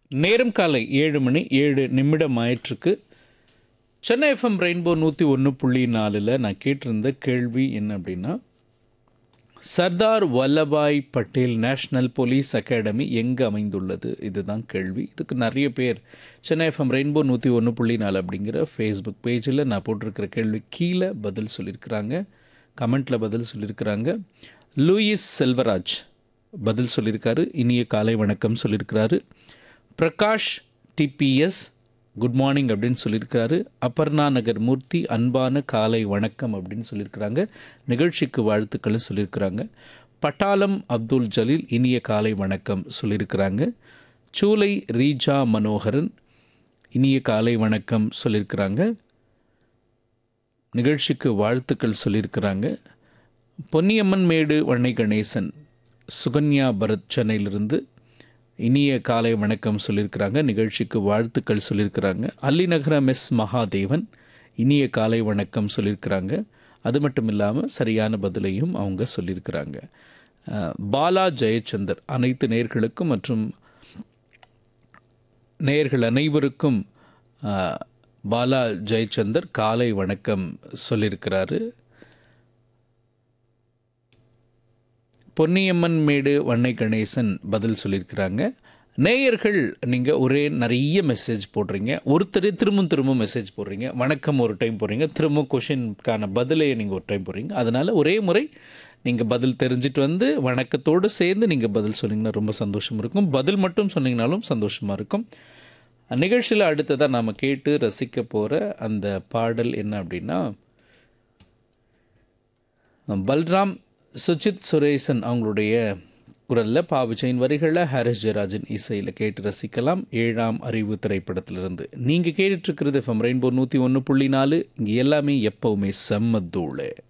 நேரம் காலை ஏழு மணி ஏழு நிமிடம் ஆயிற்றுக்கு சென்னை எஃப்எம் ரெயின்போ நூற்றி ஒன்று புள்ளி நாலில் நான் கேட்டிருந்த கேள்வி என்ன அப்படின்னா Sardar Vallabhbhai Patel national police academy எங்கே அமைந்துள்ளது இதுதான் கேள்வி இதுக்கு நிறைய பேர் சென்னை எஃப்எம் ரெயின்போ நூற்றி ஒன்று புள்ளி நாலு அப்படிங்கிற ஃபேஸ்புக் பேஜில் நான் போட்டிருக்கிற கேள்வி கீழே பதில் சொல்லியிருக்கிறாங்க கமெண்ட்டில் பதில் சொல்லியிருக்கிறாங்க லூயிஸ் செல்வராஜ் பதில் சொல்லியிருக்காரு இனிய காலை வணக்கம் சொல்லியிருக்கிறாரு பிரகாஷ் டிபிஎஸ் குட் மார்னிங் அப்படின்னு சொல்லியிருக்காரு அபர்ணா நகர் மூர்த்தி அன்பான காலை வணக்கம் அப்படின்னு சொல்லியிருக்கிறாங்க நிகழ்ச்சிக்கு வாழ்த்துக்களை சொல்லியிருக்கிறாங்க பட்டாளம் அப்துல் ஜலீல் இனிய காலை வணக்கம் சொல்லியிருக்கிறாங்க சூலை ரீஜா மனோகரன் இனிய காலை வணக்கம் சொல்லியிருக்கிறாங்க நிகழ்ச்சிக்கு வாழ்த்துக்கள் சொல்லியிருக்கிறாங்க பொன்னியம்மன் மேடு வண்ணை கணேசன் சுகன்யா பரத் சென்னையிலிருந்து இனிய காலை வணக்கம் சொல்லியிருக்கிறாங்க நிகழ்ச்சிக்கு வாழ்த்துக்கள் சொல்லியிருக்கிறாங்க அல்லிநகரம் எஸ் மகாதேவன் இனிய காலை வணக்கம் சொல்லியிருக்கிறாங்க அது மட்டும் இல்லாமல் சரியான பதிலையும் அவங்க சொல்லியிருக்கிறாங்க அஹ், பாலா ஜெயச்சந்தர் அனைத்து நேர்களுக்கும் மற்றும் நேயர்கள் அனைவருக்கும் அஹ், பாலா ஜெயச்சந்தர் காலை வணக்கம் சொல்லியிருக்கிறாரு பொன்னியம்மன் மேடு வண்ணை கணேசன் பதில் சொல்லியிருக்கிறாங்க நேயர்கள் நீங்கள் ஒரே நிறைய மெசேஜ் போடுறீங்க ஒருத்தர் திரும்ப திரும்ப மெசேஜ் போடுறீங்க வணக்கம் ஒரு டைம் போடுறீங்க திரும்ப கொஷினுக்கான பதிலை நீங்கள் ஒரு டைம் போடுறீங்க அதனால் ஒரே முறை நீங்கள் பதில் தெரிஞ்சிட்டு வந்து வணக்கத்தோடு சேர்ந்து நீங்கள் பதில் சொன்னீங்கன்னா ரொம்ப சந்தோஷம் இருக்கும் பதில் மட்டும் சொன்னீங்கனாலும் சந்தோஷமாக இருக்கும் நிகழ்ச்சியில் அடுத்ததாக நாம் கேட்டு ரசிக்க போகிற அந்த பாடல் என்ன அப்படின்னா பல்ராம் சுஜித் சுரேசன் அவங்களுடைய குரலில் பா விஜயின் வரிகளில் ஹாரிஸ் ஜெயராஜன் இசையில் கேட்டு ரசிக்கலாம் ஏழாம் அறிவு திரைப்படத்திலிருந்து நீங்கள் கேட்டுட்ருக்கிறது எஃப்எம் ரெயின்போ நூற்றி ஒன்று புள்ளி நாலு இங்கே எல்லாமே எப்போவுமே செம்ம தூளு